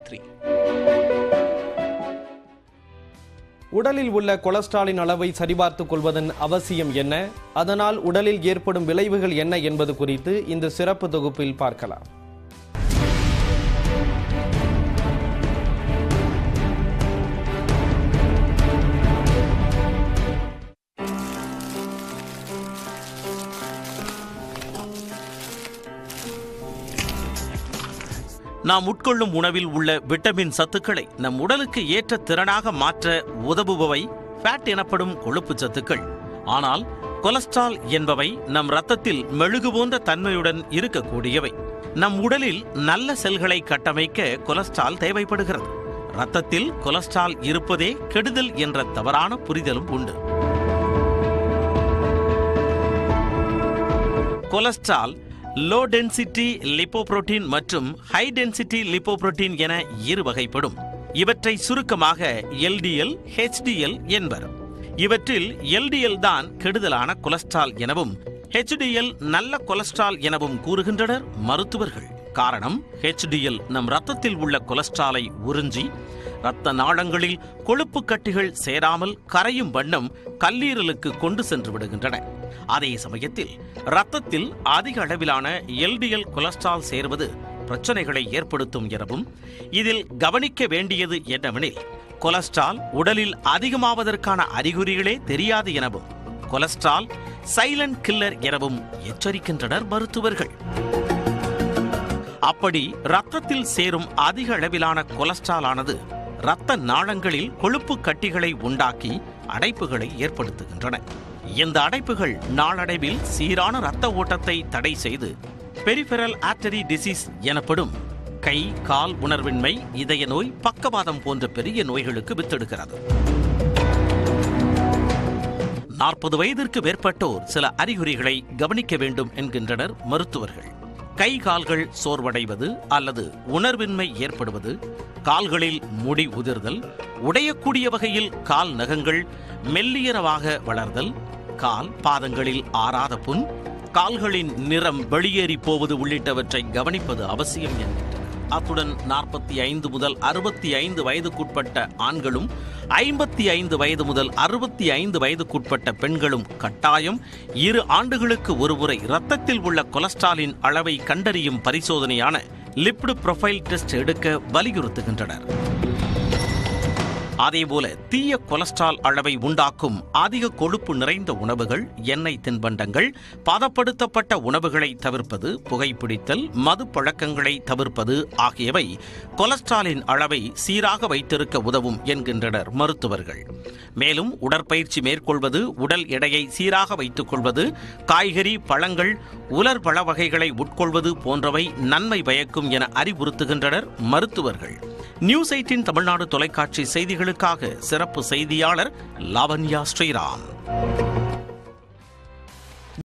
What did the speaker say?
three உடலில் உள்ள கொலஸ்ட்ராலின் அளவை சரிபார்த்துக் கொள்வதன் அவசியம் என்ன அதனால் உடலில் ஏற்படும் விளைவுகள் என்ன என்பது குறித்து இந்த சிறப்பு தொகுப்பில் பார்க்கலாம் நாம் உட்கொள்ளும் உணவில் உள்ள விட்டமின் சத்துக்களை நம் உடலுக்கு ஏற்ற திறனாக மாற்ற உதவுபவை ஃபேட் எனப்படும் கொழுப்பு சத்துக்கள் ஆனால் கொலஸ்ட்ரால் என்பவை நம் ரத்தத்தில் மெழுகு போன்ற தன்மையுடன் இருக்கக்கூடியவை நம் உடலில் நல்ல செல்களை கட்டமைக்க கொலஸ்ட்ரால் தேவைப்படுகிறது ரத்தத்தில் கொலஸ்ட்ரால் இருப்பதே கெடுதல் என்ற தவறான புரிதலும் உண்டு கொலஸ்ட்ரால் லோ டென்சிட்டி லிப்போபுரோட்டீன் மற்றும் ஹை டென்சிட்டி லிப்போபுரோட்டீன் என இரு வகைப்படும் இவற்றை சுருக்கமாக எல்டிஎல் ஹெச்டிஎல் என்பர் இவற்றில் எல்டிஎல் தான் கெடுதலான கொலஸ்ட்ரால் எனவும் ஹெச்டிஎல் நல்ல கொலஸ்ட்ரால் எனவும் கூறுகின்றனர் மருத்துவர்கள் காரணம் ஹெச்டிஎல் நம் ரத்தத்தில் உள்ள கொலஸ்ட்ராலை உறிஞ்சி இரத்த நாளங்களில் கொழுப்பு கட்டிகள் சேராமல் கரையும் வண்ணம் கல்லீரலுக்கு கொண்டு சென்று விடுகின்றன அதே சமயத்தில் இரத்தத்தில் அதிக அளவிலான எல்டிஎல் கொலஸ்ட்ரால் சேர்வது பிரச்சனைகளை ஏற்படுத்தும் எனவும் இதில் கவனிக்க வேண்டியது என்னவெனில் கொலஸ்ட்ரால் உடலில் அதிகமாவதற்கான அறிகுறிகளே தெரியாது எனவும் கொலஸ்ட்ரால் சைலண்ட் கில்லர் எனவும் எச்சரிக்கின்றனர் மருத்துவர்கள் அப்படி ரத்தத்தில் சேரும் அதிக அளவிலான கொலஸ்ட்ரால் ஆனது இரத்த நாளங்களில் கொழுப்பு கட்டிகளை உண்டாக்கி அடைப்புகளை ஏற்படுத்துகின்றன இந்த அடைப்புகள் நாளடைவில் சீரான இரத்த ஓட்டத்தை தடை செய்து பெரிஃபெரல் ஆர்டரி டிசீஸ் எனப்படும் கை கால் உணர்வின்மை இதய நோய் பக்கவாதம் போன்ற பெரிய நோய்களுக்கு வித்திடுகிறது நாற்பது வயதிற்கு மேற்பட்டோர் சில அறிகுறிகளை கவனிக்க வேண்டும் என்கின்றனர் மருத்துவர்கள் கை கால்கள் சோர்வடைவது அல்லது உணர்வின்மை ஏற்படுவது கால்களில் முடி உதிர்தல் உடையக்கூடிய வகையில் கால் நகங்கள் மெல்லியரவாக வளர்தல் கால் பாதங்களில் ஆறாத புண் கால்களின் நிறம் வெளியேறி போவது உள்ளிட்டவற்றை கவனிப்பது அவசியம் என்கின்றனர் அத்துடன் நாற்பத்தி ஐந்து முதல் அறுபத்தி ஐந்து வயதுக்குட்பட்ட ஆண்களும் ஐம்பத்தி ஐந்து வயது முதல் அறுபத்தி ஐந்து வயதுக்குட்பட்ட பெண்களும் கட்டாயம் இரு ஆண்டுகளுக்கு ஒருமுறை இரத்தத்தில் உள்ள கொலஸ்ட்ராலின் அளவை கண்டறியும் பரிசோதனையான லிப்டு ப்ரொஃபைல் டெஸ்ட் எடுக்க வலியுறுத்துகின்றனர் அதேபோல தீய கொலஸ்ட்ரால் அளவை உண்டாக்கும் அதிக கொழுப்பு நிறைந்த உணவுகள் எண்ணெய் தின்பண்டங்கள் பதப்படுத்தப்பட்ட உணவுகளை தவிர்ப்பது புகைப்பிடித்தல் மது பழக்கங்களை தவிர்ப்பது ஆகியவை கொலஸ்ட்ராலின் அளவை சீராக வைத்திருக்க உதவும் என்கின்றனர் மருத்துவர்கள் மேலும் உடற்பயிற்சி மேற்கொள்வது உடல் எடையை சீராக வைத்துக் கொள்வது காய்கறி பழங்கள் உலர் பழ வகைகளை உட்கொள்வது போன்றவை நன்மை பயக்கும் என அறிவுறுத்துகின்றனர் மருத்துவர்கள் நியூஸ் எயிட்டின் தமிழ்நாடு தொலைக்காட்சி செய்திகளுக்காக சிறப்பு செய்தியாளர் லாவண்யா ஸ்ரீராம்